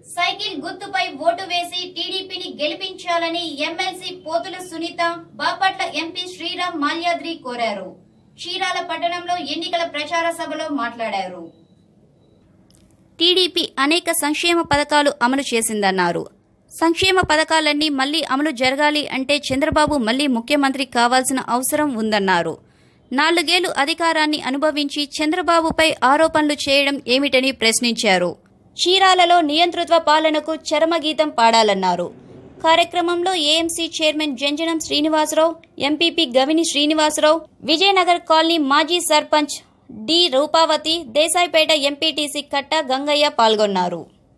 cycle గుర్తుపై vote వేసి టీడీపీని గెలిపించాలని ఎమ్మెల్సీ పోతుల సునీత బాపట్ల ఎంపీ శ్రీరామ్ మాల్యాద్రి కోరారు చీరాల పట్టణంలో ఎన్నికల ప్రచార సభలో మాట్లాడారు టీడీపీ అనేక సంక్షేమ పథకాలు అమలు చేసిందన్నారు సంక్షేమ పథకాలన్నీ మళ్లీ అమలు జరగాలి అంటే చంద్రబాబు మళ్లీ ముఖ్యమంత్రి కావాల్సిన అవసరం ఉందన్నారు నాలుగేళ్లు అధికారాన్ని అనుభవించి చంద్రబాబుపై ఆరోపణలు చేయడం ఏమిటని ప్రశ్నించారు చీరాలలో నియంతృత్వ పాలనకు చరమగీతం పాడాలన్నారు కార్యక్రమంలో AMC chairman Janjanam Srinivasarao MPP Gavini Srinivasarao Vijayanagar colony మాజీ సర్పంచ్ డి రూపావతి దేశాయిపేట ఎంపీటీసీ కట్ట గంగయ్య పాల్గొన్నారు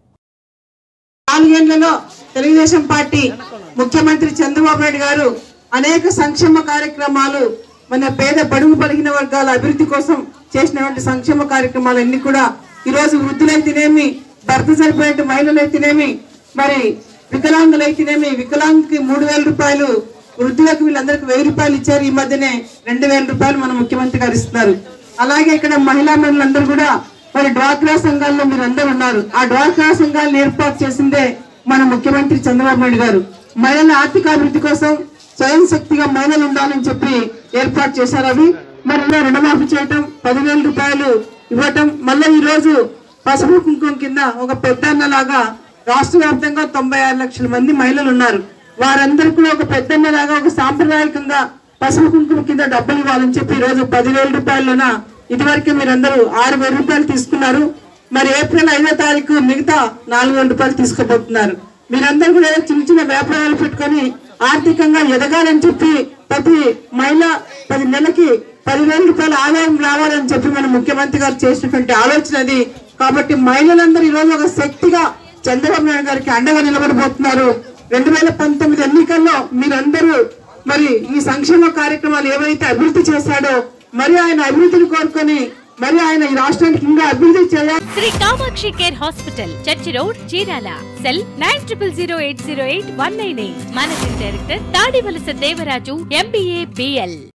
నాలుగేళ్లలో తెలుగుదేశం పార్టీ ముఖ్యమంత్రి చంద్రబాబు నాయుడు గారు అనేక సంక్షేమ కార్యక్రమాలు మన పేద బడుగు బలిగిన వర్గాల అభివృద్ధి కోసం చేసినటువంటి సంక్షేమ కార్యక్రమాలన్నీ కూడా ఈ రోజు వృద్ధులైతేనేమి భర్త సరిపోయిన మహిళలైతేనేమి మరి వికలాంగులైతేనేమి వికలాంగుకి మూడు వేల రూపాయలు వృద్ధులకు వీళ్ళందరికీ వెయ్యి రూపాయలు ఇచ్చారు ఈ మధ్యనే రెండు వేల రూపాయలు మన ముఖ్యమంత్రి గారు ఇస్తున్నారు అలాగే ఇక్కడ మహిళా మహిళలందరూ కూడా మరి డ్వాక్రా సంఘాల్లో మీరు అందరూ ఉన్నారు ఆ డ్వాక్రా సంఘాలను ఏర్పాటు చేసిందే మన ముఖ్యమంత్రి చంద్రబాబు నాయుడు గారు మహిళల ఆర్థిక అభివృద్ధి కోసం స్వయం శక్తిగా మహిళలు ఉండాలని చెప్పి ఏర్పాటు చేశారు అవి మరి ఇలా రుణమాఫీ చేయటం పదివేల రూపాయలు ఇవ్వటం మళ్ళీ ఈ రోజు పసుపు కుంకుమ కింద ఒక పెద్ద లాగా రాష్ట్ర వ్యాప్తంగా తొంభై ఆరు లక్షల మంది మహిళలు ఉన్నారు వారందరూ కూడా ఒక పెద్దన్న లాగా ఒక సాంప్రదాయకంగా పసుపు కుంకుమ కింద డబ్బులు ఇవ్వాలని చెప్పి ఈ రోజు పదివేల రూపాయలన ఇదివరకే మీరందరూ ఆరు వేల రూపాయలు తీసుకున్నారు మరి ఏప్రిల్ ఐదో తారీఖు మిగతా నాలుగు వేల రూపాయలు తీసుకోబోతున్నారు మీరందరూ కూడా ఏదో చిన్న చిన్న వ్యాపారాలు పెట్టుకొని ఆర్థికంగా ఎదగాలని చెప్పి ప్రతి మహిళ పది నెలకి పదివేల రూపాయల ఆదాయం రావాలని చెప్పి మన ముఖ్యమంత్రి గారు చేసినటువంటి ఆలోచన అది కాబట్టి మహిళలందరూ ఈ రోజు ఒక శక్తిగా చంద్రబాబు నాయుడు గారికి అండగా నిలబడబోతున్నారు రెండు వేల పంతొమ్మిది ఎన్నికల్లో మీరందరూ మరి ఈ సంక్షేమ కార్యక్రమాలు ఏవైతే అభివృద్ధి చేశాడో మరి ఆయన అభివృద్ధిని కోరుకొని మరి ఆయన ఈ రాష్ట్రానికి ఇంకా అభివృద్ధి చేయాలి Shri Kamakshi care hospital church road Chirala cell nine triple zero eight zero eight one nine eight managing director Tadivalasa Devaraju MBA BL